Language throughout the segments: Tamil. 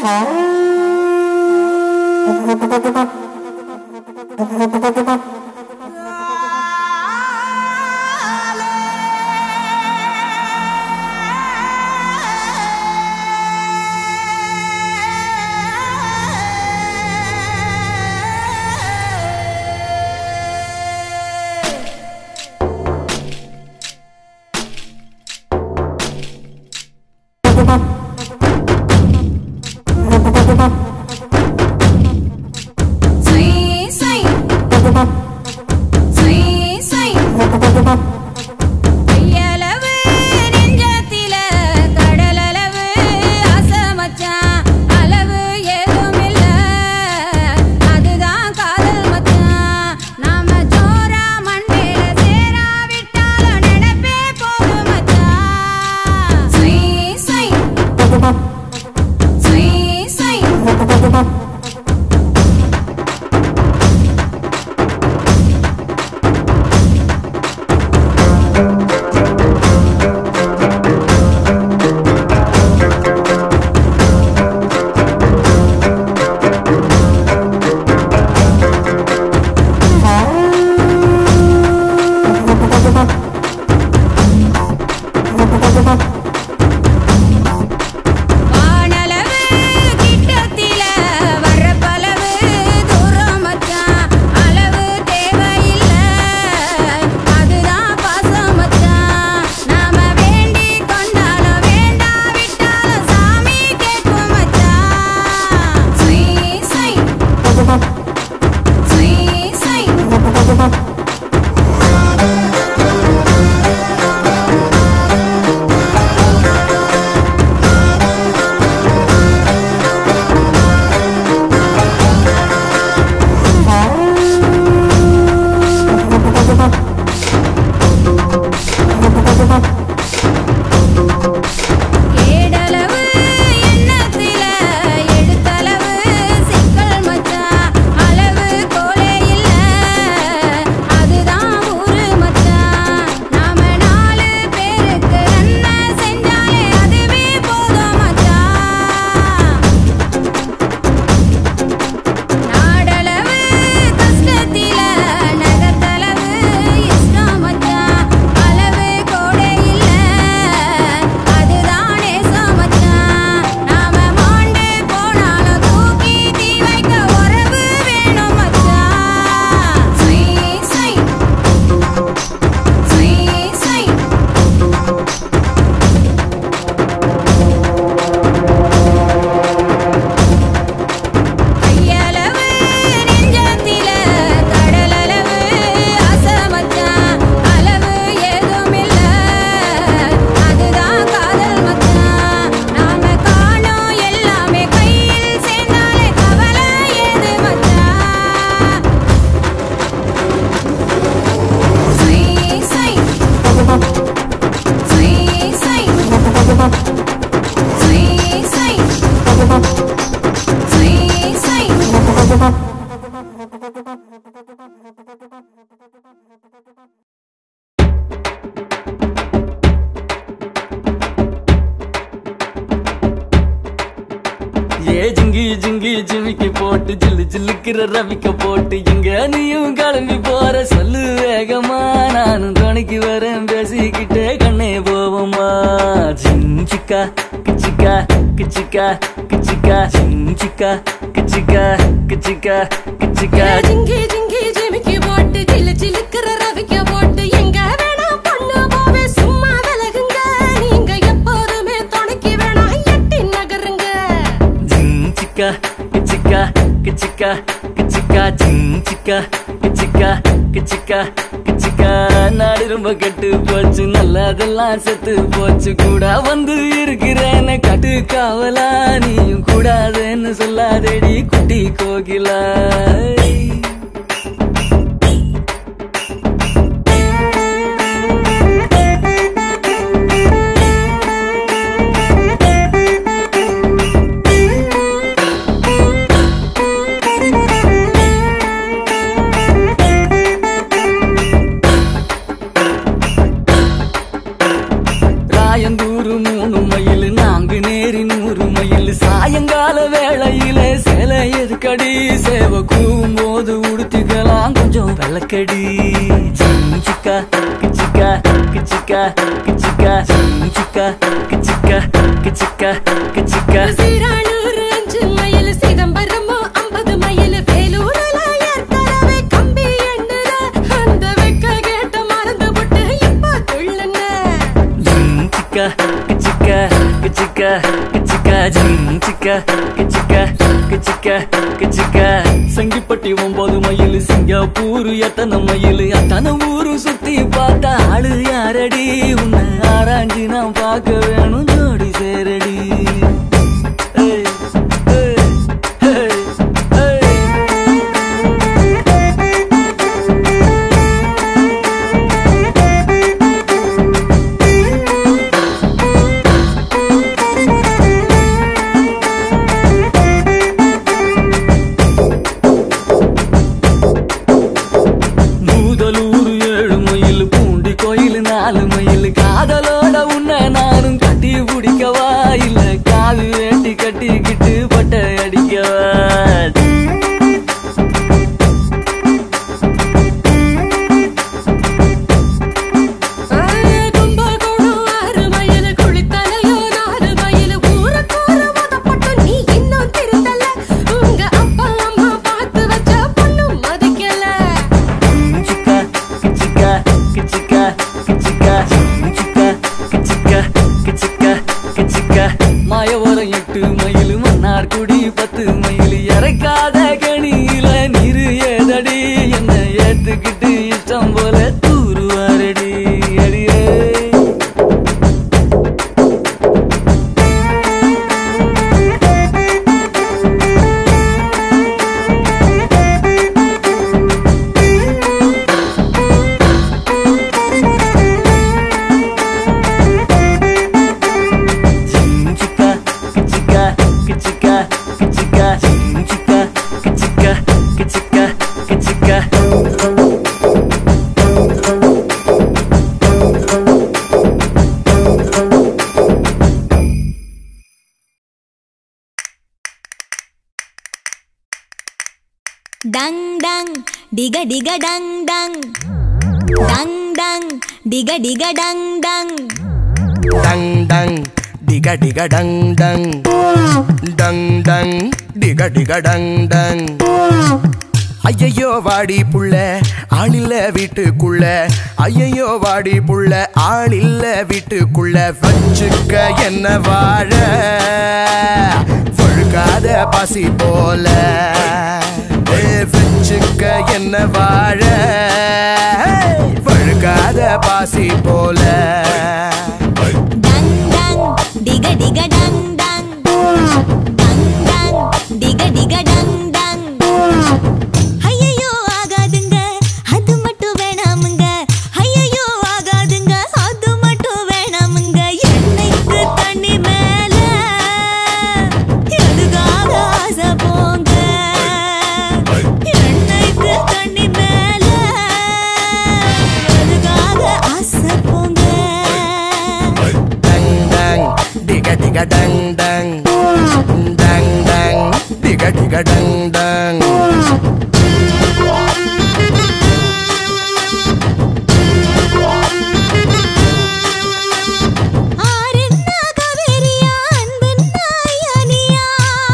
Swing, swing. Swing, swing. கையளவு நெஞ்சத்தில கடலளவு ஆசை மச்சான். அளவு ஏதும் இல்ல. அதுதான் காதல் மச்சான். நாம ஜோரா மண்டையில சேராவிட்டாலும் நினைப்பே போதும் மச்சான். Swing, swing. Swing, swing. வானளவு கிட்டத்தில வரப்பளவு தூரம் மச்சான் அளவு தேவையில்ல அதுதான் பாசம் மச்சான் நாம வேண்டி கொண்டாலும் வேண்டாவிட்டாலும் சாமி கேட்கும் மச்சான் ஸ்வீ ஸ்வீ ஸ்வீ ஸ்வீ ஏடளவு எண்ணத்தில எடுத்தளவு சிக்கல் மச்சான் அளவு கோலே இல்ல அதுதான் ஊரு மச்சான் நாம நாலு பேருக்கு நன்மை செஞ்சாலே அதுவே போதும் மச்சான் நாடளவு கஷ்டத்தில நகத்தளவு இஷ்டம் மச்சான் அளவு கோடை இல்ல அதுதான் நேசம் மச்சான் நாம மாண்டு போனாலும் தூக்கி தீ வைக்க உறவு வேணும் மச்சான் ஸ்வீ ஸ்வீ ஸ்வீ ஸ்வீ கையளவு நெஞ்சத்தில கடலளவு ஆசை மச்சான் அளவு ஏதும் இல்ல அதுதான் காதல் மச்சான் நாம காணோம் எல்லாமே கையில் சேர்ந்தாலே கவலை ஏது மச்சான் ஸ்வீ ஸ்வீ ஸ்வீ ஸ்வீ ஸ்வீ ஸ்வீ ஸ்வீ ஏ ஜிங்கி ஜிங்கி ஜிமிக்கி போட்டு ஜில்லு ஜில்லுக்கிற ரவிக்க போட்டு எங்க நீயும் கிளம்பி போற சொல்லு வேகமா நானும் துணைக்கு வரேன் பேசிக்கிட்டே கண்ணே போவோமா ஜிஞ்சிக்கா கிச்சிக்கா கிச்சிக்கா கிச்சிக்கா ஜிஞ்சிக்கா கிச்சிக்கா கிச்சிக்கா கிச்சிக்கா ஜிங்கி ஜிங்கி ஜிமிக்கி போட்டு ஜில்லு ஜிலுக்குற ரவிக்க போட்டு எங்க வேணா பொண்ணு போவே சும்மா விலகுங்க நீங்க எப்போதுமே துணைக்கு வேணா எட்டி நகருங்க ஜிஞ்சிக்கா கிச்சிக்கா கிச்சிக்கா கிச்சிக்கா ஜிஞ்சிக்கா கிச்சிக்கா கிச்சிக்கா கிச்சிக்கா நாடு ரொம்ப கெட்டு போச்சு நல்லதெல்லாம் செத்து போச்சு கூட வந்து இருக்கிறேன்னு கட்டு காவலா நீயும் கூடாதுன்னு சொல்லாதேடி குட்டி கோகிலா ராயந்தூரு மூணு மைல் நான்கு நேரி நூறு மைல் மயில் சாயங்கால வேளையில சேலை எதுக்கடி சேவ கூவும் போது உடுத்திக்கலாம் கொஞ்சம் வெள்ளக்கடி சிக்கா கிச்சிக்கா கிச்சிக்கா கிச்சிக்கா சிக்கா கிச்சிக்கா கிச்சிக்கா கிச்சிக்கா சீரானூர் அஞ்சு மைல் சிதம்பரமோ ஐம்பது மைல் வேலூர்ல ஏற்கனவே கம்பி எண்ணுற அந்த வெக்க கேட்ட மறந்து விட்டு இப்ப துள்ளுன சிக்கா கிச்சிக்கா கிச்சிக்கா கிச்சிக்கா சிக்கா கிச்சிக்கா கிச்சிக்கா கிச்சிக்கா சங்கிப்பட்டி ஒன்பது மயில் சிங்கப்பூர் எத்தனை மயில் அத்தனை ஊரு சுத்தி பார்த்தா ஆளு யாரடி உன்னை ஆராய்ஞ்சி நான் பார்க்க வேணும் ஜோடி சேரடி ஏய், ஏய், ஏய், ஏய். பூதலூர் ஏழு மயில் பூண்டி கோயில் நாலு மயில் காதலோட உன்னை நானும் கட்டி பிடிக்கவா இல்ல காது வேட்டி கட்டிக்கிட்டு பட்டை அடிக்கவா கும்பகோணம் ஆறு மைல் குளித்தலையோ நாலு மைல் ஊருக்கூற மதப்பட்டு நீ இன்னும் திருந்தல உங்க அப்பா அம்மா பார்த்து வச்ச பொண்ணு மதிக்கல சிக்கா கிச்சிக்கா கிச்சிக்கா கிச்சிக்கா சிக்கா கிச்சிக்கா கிச்சிக்கா கிச்சிக்கா மாயவரம் எட்டு மயில் மன்னார் குடி பத்து மயில் இறக்காத கணியில நீரு ஏதடி என்ன ஏத்துக்கிட்டு இஷ்டம் போல தூருவாரடி அடியே சிக்கா கிச்சிக்கா கிச்சிக்கா கிச்சிக்கா சிக்கா கிச்சிக்கா கிச்சிக்கா கிச்சிக்கா டங் டங் டிக டிக டங் டங் டங் டங் டிக டிக டங் டங் டங் டங் டிக டிக டங் டங் டங் டங் டிக டிக டங் டங் ஐயையோ வாடி புள்ள ஆளில்ல வீட்டுக்குள்ள ஐயையோ வாடி புள்ள ஆளில்ல வீட்டுக்குள்ள வச்சுக்க என்ன வாழ வழுக்காத பசி போல ஏ, வச்சுக்க என்ன வாழ வழுக்காத பாசி போல டங் டங் டிக டிக டங் டங் டங் டங் டிக டிக டங் டங் ஐயையோ ஆகாதுங்க அது மட்டும் வேணாமுங்க ஐயையோ ஆகாதுங்க அது மட்டும் வேணாமுங்க எண்ணெய்க்கு தண்ணி மேல எதுக்காக ஆசை போங்க எண்ணெய்க்கு தண்ணி மேல எதுக்காக ஆசை போங்க டங் டங் டிக டிக டங் டங் டங் டங் டிக டிக டங் டங் ஆரென்னா காவேரியா அன்பென்னா ஐயானியா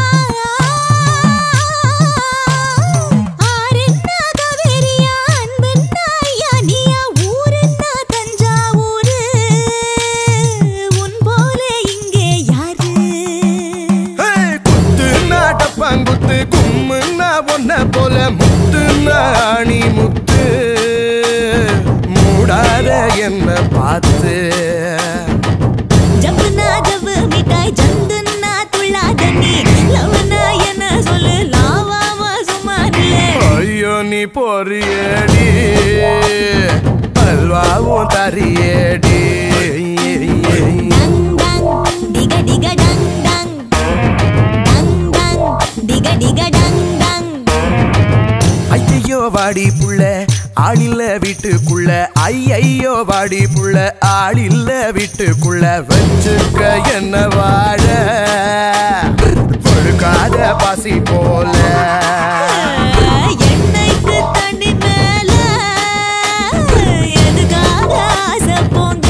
ஆரென்னா காவேரியா அன்பென்னா ஐயானியா ஊரென்னா தஞ்சாவூரு உன் போல இங்கே யாரு ஏய், குத்துன்னா டப்பாங்குத்து கும்முன்னா ஒன்ன போல முத்துன்னா அணி முத்து மூடாத என்ன பார்த்து ஜம்புனா ஜவ்வு மிட்டாய் ஜந்துன்னா துள்ளாத நீ லவ்னா என்ன சொல்லு லாவாமா சும்மா நில்லு ஐயோ நீ பொறியடி அல்வாவும் தரியடி டங் டங் டிக டிக டங் டங் டங் டங் டிக டிக டங் டங் ஐயையோ வாடி புள்ள ஆளில்ல வீட்டுக்குள்ள ஐயையோ வாடி புள்ள ஆளில்ல வீட்டுக்குள்ள வச்சுக்க என்ன வாழ பழுக்காத பாசி போல எண்ணெய்க்கு தண்ணி மேல எதுக்காக ஆசை போங்க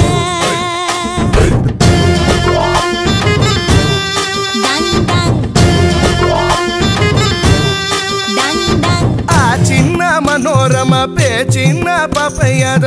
டங் டங் டங் டங் ಆ ಚಿನ್ನ ಮನೋರಮ ಪೇ ಚಿನ್ನ ಪಪಯದ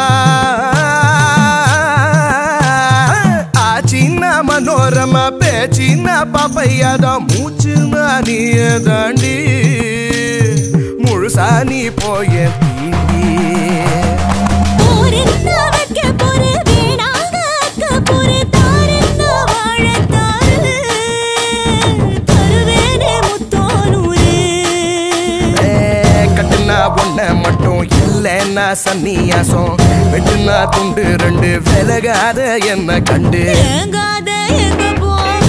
ಆ ಚಿನ್ನ ಮನೋರಮ ಪೇ ಚಿನ್ನ ಪಪಯದ ಮೂச்சு ನಾನಿಯ ದಾಂಡಿ முழுசா நீ போய தீண்டி போரென்ன வைக்க போரு வீணாக அக்க போரு தாரென்ன வாழத்தாரு தருவேனே முத்தோனூரு ஏ, கட்டுனா ஒன்ன மட்டும் இல்லைன்னா சன்னியாசம் வெட்டுனா துண்டு ரெண்டு விலகாத என்ன கண்டு ஏங்காத எங்க போவ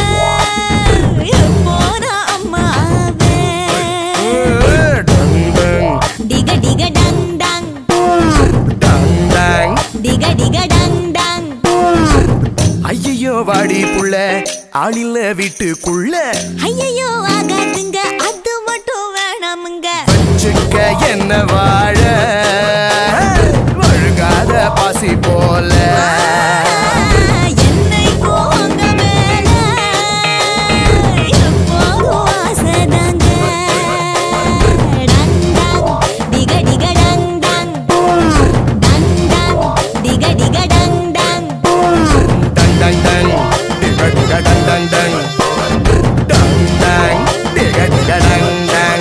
எப்போன அம்மாவே டங் டங் டிக டிக டங் டங் டங் டங் டிக டிக டங் டங் ஐயையோ வாடி புள்ள ஆளில்ல வீட்டுக்குள்ள ஐயையோ ஆகாதுங்க அது மட்டும் வேணாமுங்க வச்சுக்க என்ன வாழ வழுகாத பாசி போல என்னைக்கோ அங்க மேல எப்போதும் ஆசைதாங்க டங் டங் டிக டிக டங் டங் டங் டங் டிக டிக டங் டங் டங் டங் டங் டிக டிக டங் டங் டங் டங் டங் டிக டிக டங் டங்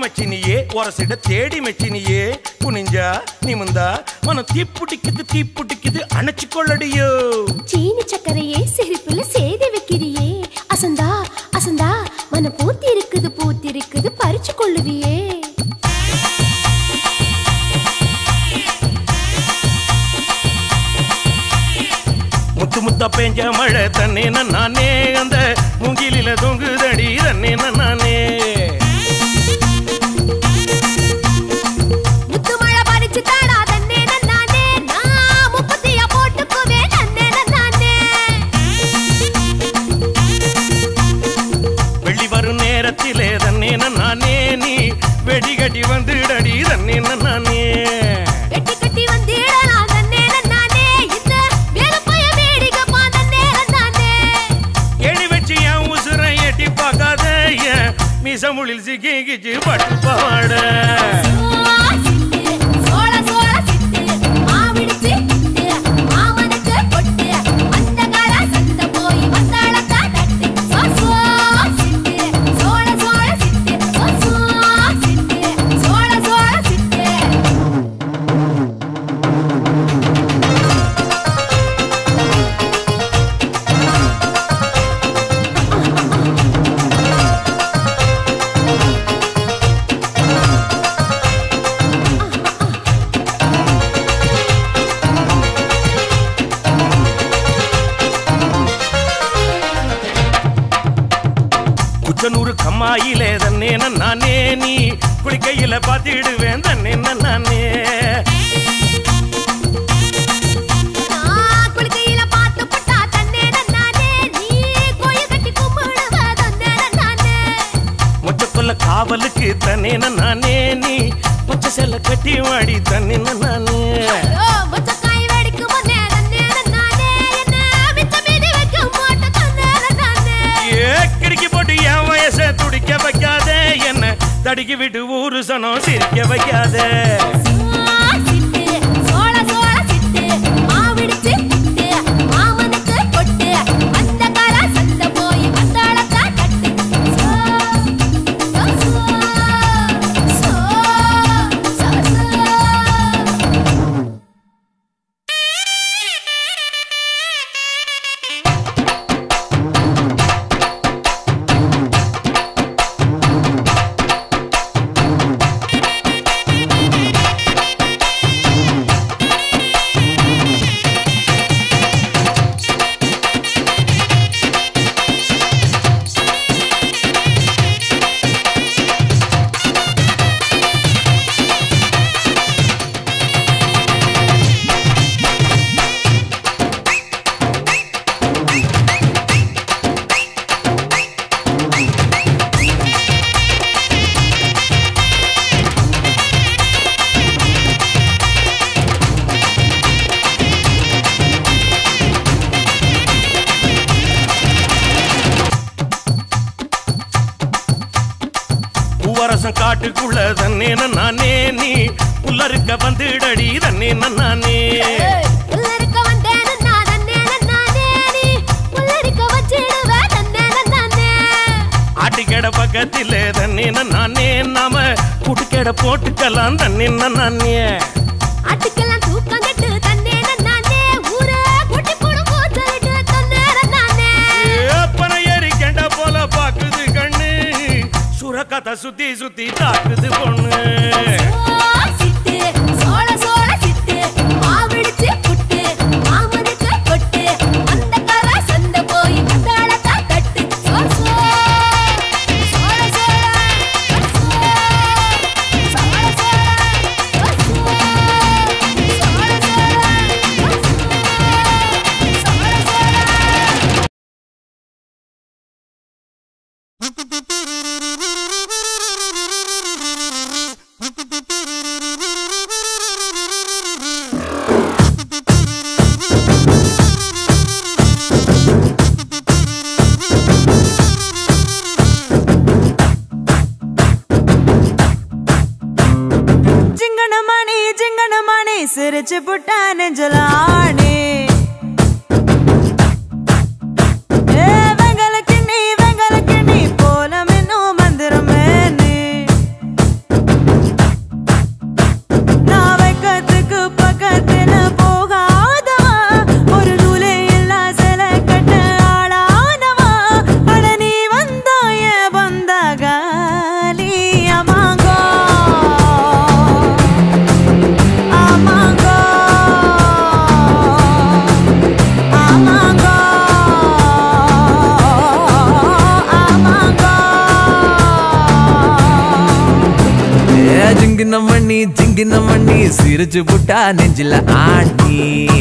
மச்சினியே ஒரசிட தேடி மச்சினியே குனிஞ்சா நிமிந்தா மனம் தீப்புட்டிக்குது தீப்புட்டிக்குது அணைச்சு கொள்ளடியோ சீனி சக்கரையே சிரிப்புல சேதி வைக்கிறியே அசந்தா அசந்தா மன பூத்தி இருக்குது பூத்தி இருக்குது பறிச்சு கொள்ளுவியே முத்து முத்தா பெஞ்ச மழை தண்ணே நானே அந்த மூங்கிலில தொங்குதடி தண்ணே நானே முத்து மழை பறிச்சு தாடா தன்னே நானே நான் முப்பத்தியா போட்டுக்குவே நன்னே நானே வெள்ளி வரும் நேரத்திலே தண்ணே நானே நீ வெடி கட்டி வந்துடடி தண்ணே நானே வெட்டி கட்டி வந்திடலாம் தன்னே நானே இந்த வேலுப்பைய வேடிக்கப்பா தன்னே நானே எடி வச்சு என் உசுரை எட்டி பார்க்காத என் மிசமுளில் சிக்கிச்சு பட்டு பாட சோள சோள சிட்டு மாவிடிச்சு சிட்டு மாமனுக்கு பொட்டு அந்த கால சத்த போய் வந்தாளக்கா நட்டு சோ சோ சிட்டு சோள சோள சிட்டு சோ சோ சிட்டு சோள சோள சிட்டு குச்சனூறு கம்மாயிலே தன்னே நானே நீ குளிக்கையில பாத்திடுவேன் தன்னே நானே நான் குளிக்கையில பார்த்து புட்டா தன்னே நானே நீ கோயில் கட்டி கும்பிடுவ தன்னே நானே மொச்சக்கொல்ல காவலுக்கு தன்னே நானே நீ பச்சை செல்ல கட்டி வாடி தன்னே நானே ஐயோ மொச்சக்காய் வெடிக்கும் முன்னே தன்னே நானே என்ன மிச்ச மீதி வைக்க மாட்ட தன்னே நானே ஏ கிறுக்கி போட்டு என் வயசை துடிக்க வைக்காத என்ன தடுக்கி விட்டு ஊரு சனம் சிரிக்க வைக்காத சிட்டு சோள சோள சிட்டு மாவிடிச்சு சிட்டு மாமனுக்கு பொட்டு அந்த கால சந்த போய் வந்தாளக்கா கட்டு சோ சோ சோ சோ சோ பூவரசம் காட்டுக்குள்ள தன்னே நானே நீ புல்லறுக்க வந்துடடி தன்னே நானே உள்ளிருக்க வந்தேன்னு நான் தன்னே நானே நீ உள்ளிருக்க வச்சிடுவ தன்னே நானே ஆட்டுக்கடை பக்கத்தில் தண்ணி நானே நாம கூட்டுக்கடை போட்டுக்கலாம் தண்ணி நானே ஆட்டுக்கெல்லாம் தூக்கம் கட்டு தன்னே நானே ஊரே கூட்டி போடும் கூச்சலிட்டு தன்னே நானே ஏப்பன ஏறி கெண்ட போல பாக்குது கண்ணு சுரக்கத்தை சுத்தி சுத்தி தாக்குது பொண்ணு சிட்டு சோள சோள சிட்டு மாவிடிச்சு புட்டு மாமனுக்கு பொட்டு அந்த கர சந்த போய் வந்தாளக்கா கட்டு சோ சோ சோள சோள சோள சோள சோள சோள జింగణమణి జింగణమణి సిరిచి పుట్టాను జలాని ఏ వెంగల కిణి వెంగల కిణి పోల మెను మందిరమేని ஜிங்கின மண்ணி ஜிங்கின மண்ணி சிரிச்சு புட்டா நெஞ்சில ஆண்டி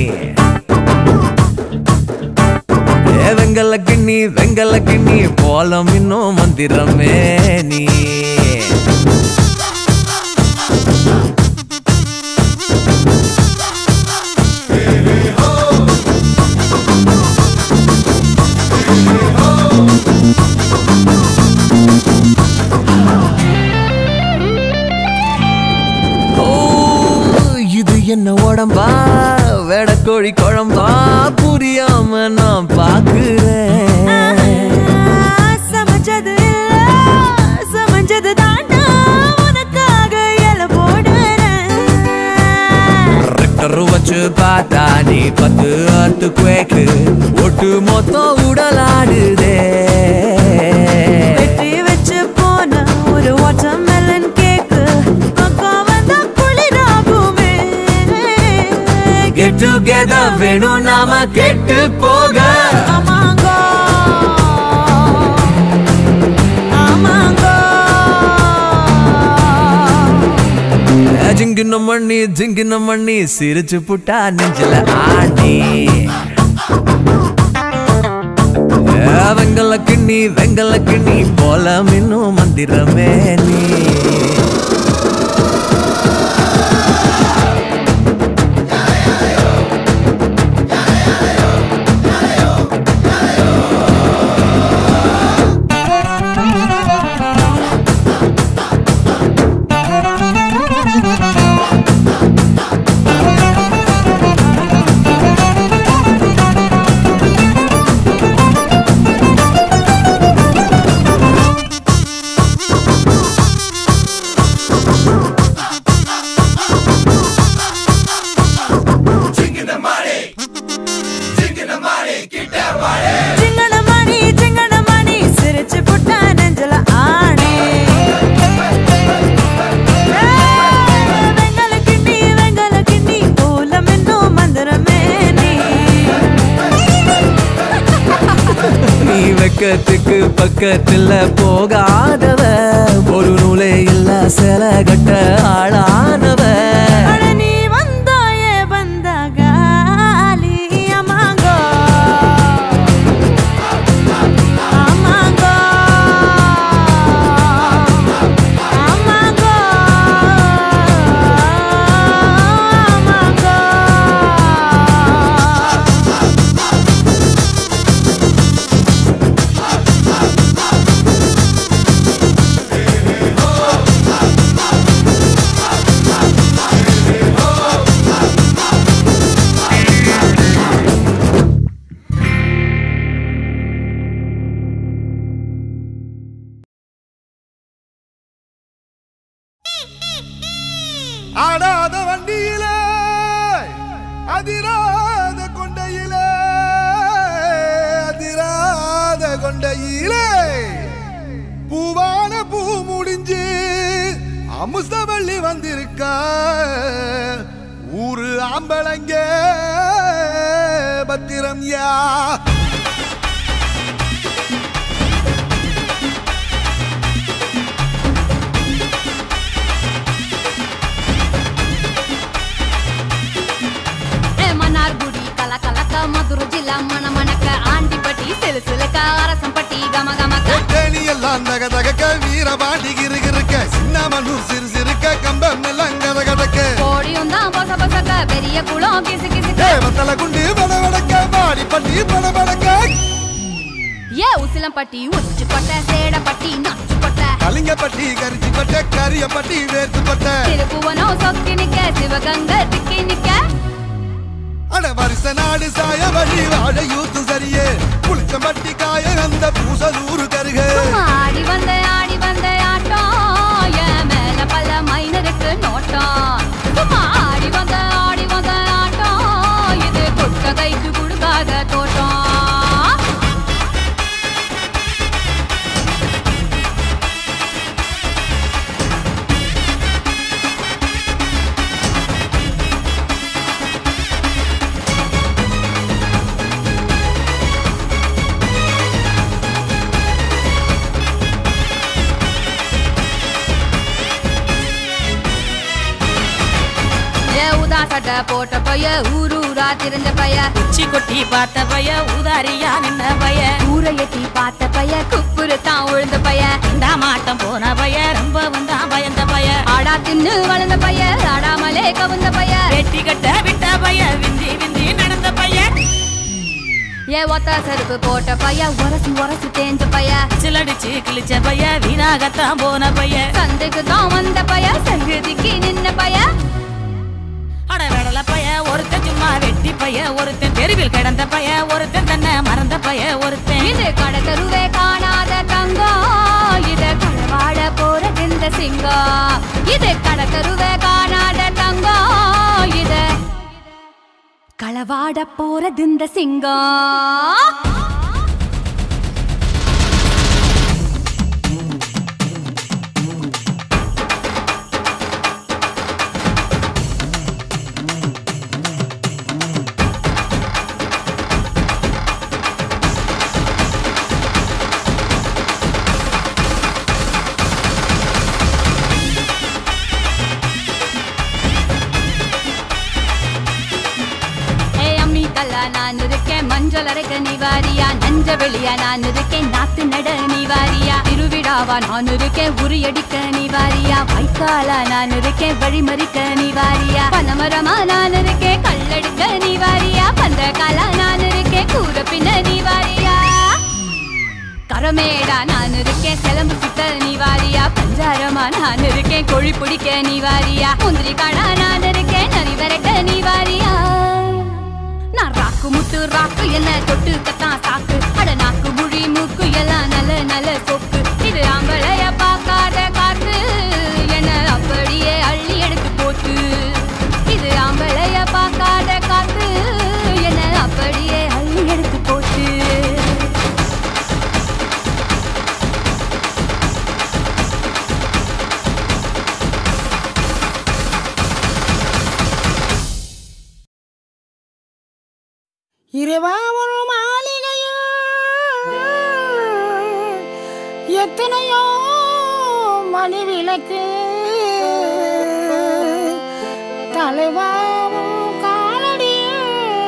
ஏ வெங்கல கிண்ணி வெங்கல கிண்ணி போலம் இன்னும் மந்திரமே நீ ஓ, இது என்ன உடம்பா வெடக்கோழி குழம்பா புரியாம நான் பாக்குறேன் சமைச்சது இல்ல சமைச்சது தாண்டா உனக்காக இல போடுறேன் ரெக்டர் வச்சு பார்த்தா நீ பத்து அத்து குவேக்கு ஒட்டு மொத்தம் உடலாடுதே வெட்டி வச்சு போன ஒரு வாட்டர்மெலன் கேக்கு அக்கா வந்தா குளிராகுமே கெட் டுகெதர் வேணும் நாம கெட்டு போக ஆமாங்கோ ஆமாங்கோ ஜிங்கின மண்ணி ஜிங்கின மண்ணி சிரிச்சு புட்டா நெஞ்சில ஆண்டி ஏ, வெங்கல கிண்ணி வெங்கல கிண்ணி போல இன்னும் மந்திரமே நீ சிங்கன மணி சிங்கன மணி சிரிச்சு புட்டா நெஞ்சல ஆணி வெங்கல கிண்ணி வெங்கல கிண்ணி போலம் இன்னும் மந்திரமே நீ நீ வெக்கத்துக்கு பக்கத்துல போகாதவ ஒரு நூலே இல்ல சில கட்ட ஆளானவ அட நீ வந்தாயே பந்தகாலி அமாங்கோ அமாங்கோ அமாங்கோ அமாங்கோ ஆடாத வண்டியிலே அதிராத கொண்டையிலே அதிராத கொண்டையிலே பூவான பூ முடிஞ்சு அமுசவள்ளி வந்திருக்க ஊரு ஆம்பளங்க பத்திரம் யா ஏ மன்னார்குடி கல கலக்க மதுரை ஜில்லா மண மணக்க ஆண்டிப்பட்டி சிலு சிலுக்க அரசம்பட்டி கம கமக்க தேனி எல்லாம் தக தகக்க வீரபாண்டி கிருகிருக்க சின்னமனூர் சிறு சிறுக்க கம்பம் எல்லாம் கத கதக்க கோடியும் தான் பொச பொசக்க பெரிய குளம் கிசு கிசுக்க தேவத்தல குண்டு பட வடக்க பாடி பட்டி பட வடக்க ஏ உசிலம்பட்டி உச்சி கொட்ட சேடப்பட்டி நச்சு கொட்ட கலிங்கப்பட்டி கரிச்சி பட்ட கரியப்பட்டி வேர்த்து பட்ட திருப்புவனம் சொக்கி நிக்க சிவகங்கை திக்கி நிக்க அட வருஷ நாடு சாய வழி வாழ யூத்து சரியே புளிச்சம்பட்டி காய அந்த பூசலூரு கருக ஆடி வந்த ஆடி வந்த ஆட்டம் என் மேல பல மைனருக்கு நோட்டம் சும்மா ஆடி வந்த ஆடி வந்த ஆட்டம் இது குட்ட கைக்கு கொடுக்காத தோட்டம் சட்டை போட்ட பைய ஊரு ஊரா திரிஞ்ச பைய உச்சி கொட்டி பார்த்த பைய ஊதாரியா நின்ன பைய ஊரை எட்டி பார்த்த பைய குப்புரு தான் உழுந்த பைய இந்த மாட்டம் போன பைய ரொம்ப வந்தா பயந்த பைய ஆடா தின்னு வளர்ந்த பைய ஆடாமலே கவுந்த பைய வெட்டி கட்ட விட்ட பைய விந்தி விந்தி நடந்த பைய ஏ ஒத்த செருப்பு போட்ட பைய உரசி உரசி தேஞ்ச பைய சிலடிச்சு கிழிச்ச பைய வீணாகத்தான் போன பைய சந்தைக்கு தான் வந்த பைய சங்கதிக்கு நின்ன பைய அட வெடல பைய ஒருத்தன் சும்மா வெட்டி பைய ஒருத்தன் தெருவில் கிடந்த பைய ஒருத்தன் தன்னை மறந்த பைய ஒருத்தன் இது கடை தெருவே காணாத தங்கம் இது களவாட போறது இந்த சிங்கம் இது கடை தெருவே காணாத தங்கம் இது களவாட போறது இந்த சிங்கம் ஏ அம்மி கல்லா நான் இருக்கேன் மஞ்சள் அரைக்க நீ வாரியா நஞ்ச வெளியா நான் இருக்கேன் நாத்து நட நீ வாரியா திருவிழாவா நான் இருக்கேன் உரியடிக்க நீ வாரியா வைக்காலா நான் இருக்கேன் வழிமறிக்க நீ வாரியா பனமரமா நான் இருக்கேன் கல்லெடுக்க நீ வாரியா பந்த காலா நான் இருக்கேன் கூற பின்ன நீ வாரியா கரமேடா நான் இருக்கேன் சிலம்பு சுத்த நீ வாரியா பஞ்சாரமா நான் இருக்கேன் கோழி பிடிக்க நீ வாரியா முந்திரி காடா நான் இருக்கேன் நரி விரட்ட நீ வாரியா நான் ராக்கு முட்டு ராக்கு என்ன தொட்டு கத்தான் சாக்கு அட நாக்கு முழி மூக்கு எல்லாம் நல்ல நல்ல சொக்கு இது ஆம்பளைய பார்க்காத காத்து என்ன அப்படியே அள்ளி எடுத்து போட்டு இது ஆம்பளைய பார்க்காத காத்து என்ன அப்படியே அள்ளி எடுத்து போட்டு இறைவா ஒரு மாளிகையில் எத்தனையோ மணி விளக்கு தலைவாவும் காலடியில்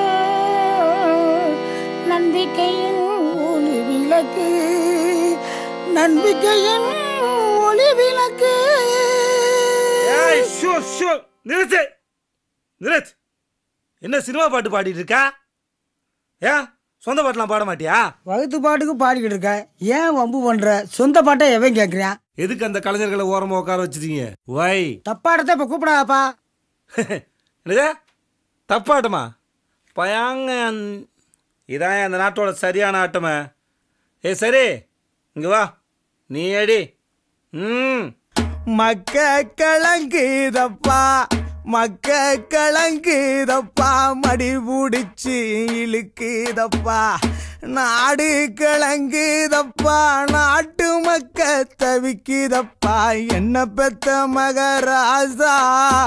நம்பிக்கையின் ஒளி விளக்கு நம்பிக்கையின் ஒளி விளக்கு ஏய் ஷோ ஷோ நிறுத்து நிறுத்து என்ன சினிமா பாட்டு பாடிட்டு இருக்கா ஏன் சொந்த பாட்டுலாம் பாட மாட்டியா வகுத்து பாட்டுக்கு பாடிக்கிட்டு இருக்க ஏன் வம்பு பண்ற சொந்த பாட்டை எவன் கேட்குறான் எதுக்கு அந்த கலைஞர்களை ஓரமா உட்கார வச்சிட்டீங்க வை தப்பாடத்தை இப்ப கூப்பிடாதப்பா என்னது தப்பாட்டமா பயாங்க இதான் அந்த நாட்டோட சரியான ஆட்டமே ஏ சரி இங்க வா நீ அடி ம் மக்க கலங்குதப்பா மக்க கலங்குதப்பா மடி பிடிச்சி இழுக்குதப்பா நாடு கலங்குதப்பா நாட்டு மக்க தவிக்குதப்பா என்ன பெத்த மகராசா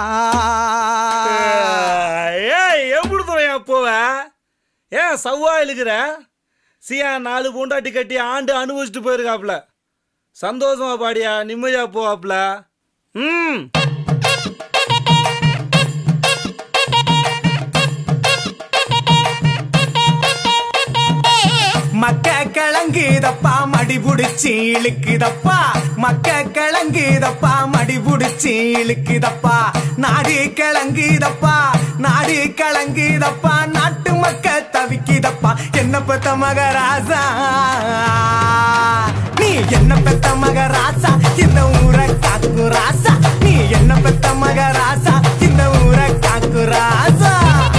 ஏய் எப்படி துறையா போவ ஏன் சவ்வா இழுக்கிற சியா நாலு பூண்டாட்டி கட்டி ஆண்டு அனுபவிச்சுட்டு போயிருக்காப்ல சந்தோஷமா பாடியா நிம்மதியா போவாப்ல ம் மக்க கலங்குதப்பா மடி புடிச்சு இழுக்குதப்பா மக்க கலங்குதப்பா மடி புடிச்சு இழுக்குதப்பா நாடு கலங்குதப்பா நாடு கலங்குதப்பா நாட்டு மக்க தவிக்குதப்பா என்ன பெத்த மகராசா நீ என்ன பெத்த மகராசா இந்த ஊரை காக்கு ராசா நீ என்ன பெத்த மகராசா இந்த ஊரை காக்கு ராசா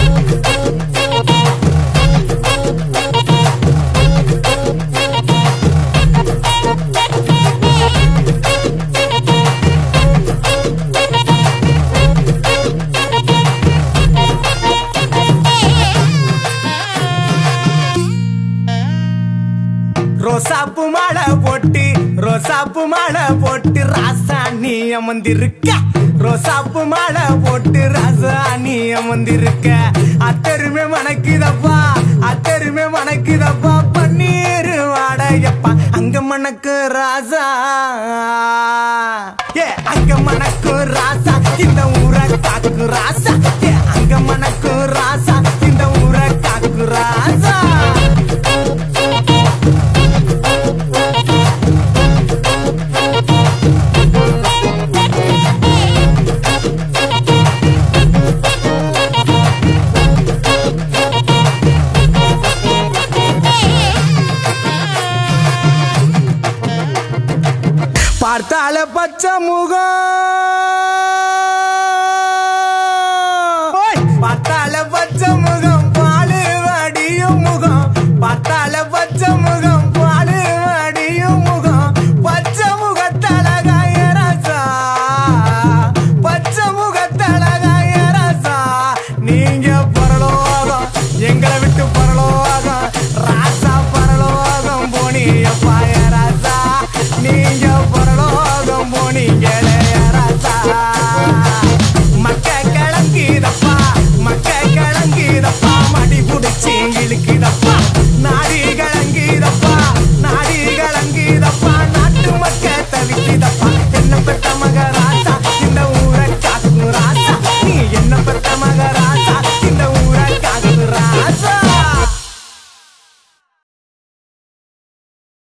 ரோசாப்பு மாலை போட்டு ரோசாப்பு மாலை போட்டு ராசாணி அமர்ந்திருக்க ரோசாப்பு மாலை போட்டு ராசாணி அமர்ந்திருக்க அத்தருமே மணக்குதப்பா அத்தருமே மணக்குதப்பா பன்னீர் வாடையப்பா அங்க மணக்கு ராசா ஏ அங்க மணக்கு ராசா இந்த ஊரை காக்கு ராசா ஏ அங்க பச்சை முகம்